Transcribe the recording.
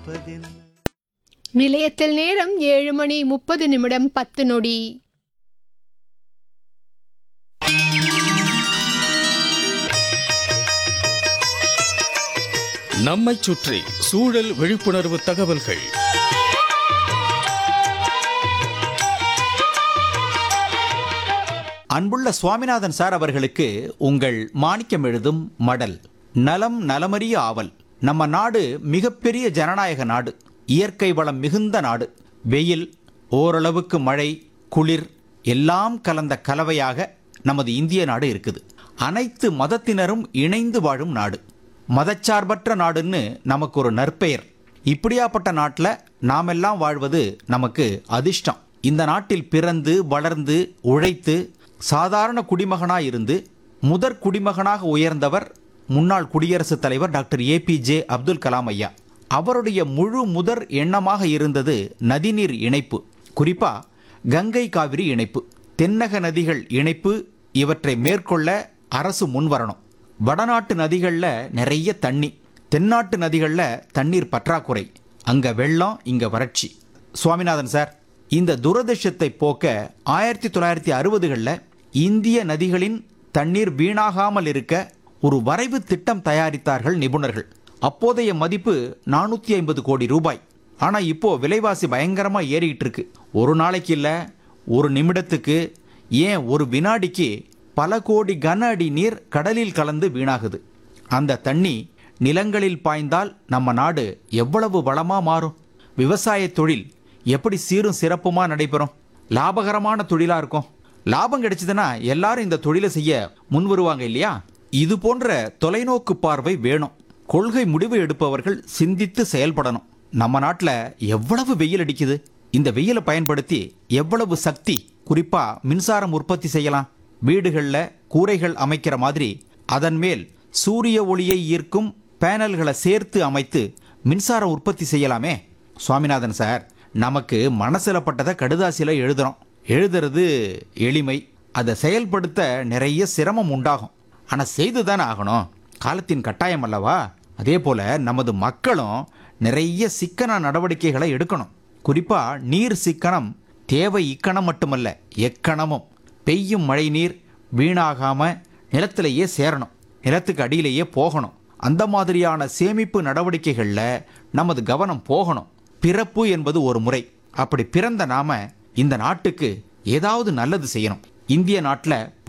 இருப்பதென்ன நிலையத்தில் நேரம் ஏழு மணி முப்பது நிமிடம் பத்து நொடி நம்மைச் சுற்றி சூழல் விழிப்புணர்வு தகவல்கள் அன்புள்ள சுவாமிநாதன் சார் அவர்களுக்கு உங்கள் மாணிக்கம் எழுதும் மடல் நலம் நலமறிய ஆவல் நம்ம நாடு மிகப்பெரிய ஜனநாயக நாடு இயற்கை வளம் மிகுந்த நாடு வெயில் ஓரளவுக்கு மழை குளிர் எல்லாம் கலந்த கலவையாக நமது இந்திய நாடு இருக்குது அனைத்து மதத்தினரும் இணைந்து வாழும் நாடு மதச்சார்பற்ற நாடுன்னு நமக்கு ஒரு நற்பெயர் இப்படியாப்பட்ட நாட்டில் நாமெல்லாம் வாழ்வது நமக்கு அதிர்ஷ்டம் இந்த நாட்டில் பிறந்து வளர்ந்து உழைத்து சாதாரண குடிமகனாக இருந்து முதற் குடிமகனாக உயர்ந்தவர் முன்னாள் குடியரசுத் தலைவர் டாக்டர் ஏபிஜே அப்துல் கலாம் ஐயா அவருடைய முழு முதற் எண்ணமாக இருந்தது நதிநீர் இணைப்பு குறிப்பா கங்கை காவிரி இணைப்பு தென்னக நதிகள் இணைப்பு இவற்றை மேற்கொள்ள அரசு முன்வரணும் வடநாட்டு நதிகளில் நிறைய தண்ணி தென்னாட்டு நதிகளில் தண்ணீர் பற்றாக்குறை அங்க வெள்ளம் இங்க வறட்சி சுவாமிநாதன் சார் இந்த துரதிர்ஷ்டத்தை போக்க ஆயிரத்தி தொள்ளாயிரத்தி அறுபதுகளில் இந்திய நதிகளின் தண்ணீர் வீணாகாமல் இருக்க ஒரு வரைவு திட்டம் தயாரித்தார்கள் நிபுணர்கள் அப்போதைய மதிப்பு நானூற்றி ஐம்பது கோடி ரூபாய் ஆனால் இப்போ விலைவாசி பயங்கரமாக ஏறிக்கிட்டு இருக்கு ஒரு நாளைக்கு இல்லை ஒரு நிமிடத்துக்கு ஏன் ஒரு வினாடிக்கு பல கோடி கன அடி நீர் கடலில் கலந்து வீணாகுது அந்த தண்ணி நிலங்களில் பாய்ந்தால் நம்ம நாடு எவ்வளவு வளமா மாறும் விவசாய தொழில் எப்படி சீரும் சிறப்புமா நடைபெறும் லாபகரமான தொழிலா இருக்கும் லாபம் கிடைச்சதுன்னா எல்லாரும் இந்த தொழிலை செய்ய முன் வருவாங்க இல்லையா இது போன்ற தொலைநோக்கு பார்வை வேணும் கொள்கை முடிவு எடுப்பவர்கள் சிந்தித்து செயல்படணும் நம்ம நாட்டில் எவ்வளவு வெயில் அடிக்குது இந்த வெயிலை பயன்படுத்தி எவ்வளவு சக்தி குறிப்பா மின்சாரம் உற்பத்தி செய்யலாம் வீடுகளில் கூரைகள் அமைக்கிற மாதிரி அதன் மேல் சூரிய ஒளியை ஈர்க்கும் பேனல்களை சேர்த்து அமைத்து மின்சார உற்பத்தி செய்யலாமே சுவாமிநாதன் சார் நமக்கு மனசுல பட்டதை கடுதாசியில் எழுதுறோம் எழுதுறது எளிமை அதை செயல்படுத்த நிறைய சிரமம் உண்டாகும் ஆனால் செய்து தானே ஆகணும் காலத்தின் கட்டாயம் அல்லவா அதே போல நமது மக்களும் நிறைய சிக்கன நடவடிக்கைகளை எடுக்கணும் குறிப்பா நீர் சிக்கனம் தேவை இக்கணம் மட்டுமல்ல எக்கணமும் பெய்யும் மழை நீர் வீணாகாம நிலத்திலேயே சேரணும் நிலத்துக்கு அடியிலேயே போகணும் அந்த மாதிரியான சேமிப்பு நடவடிக்கைகளில் நமது கவனம் போகணும் பிறப்பு என்பது ஒரு முறை அப்படி பிறந்த நாம இந்த நாட்டுக்கு ஏதாவது நல்லது செய்யணும் இந்திய நாட்டில்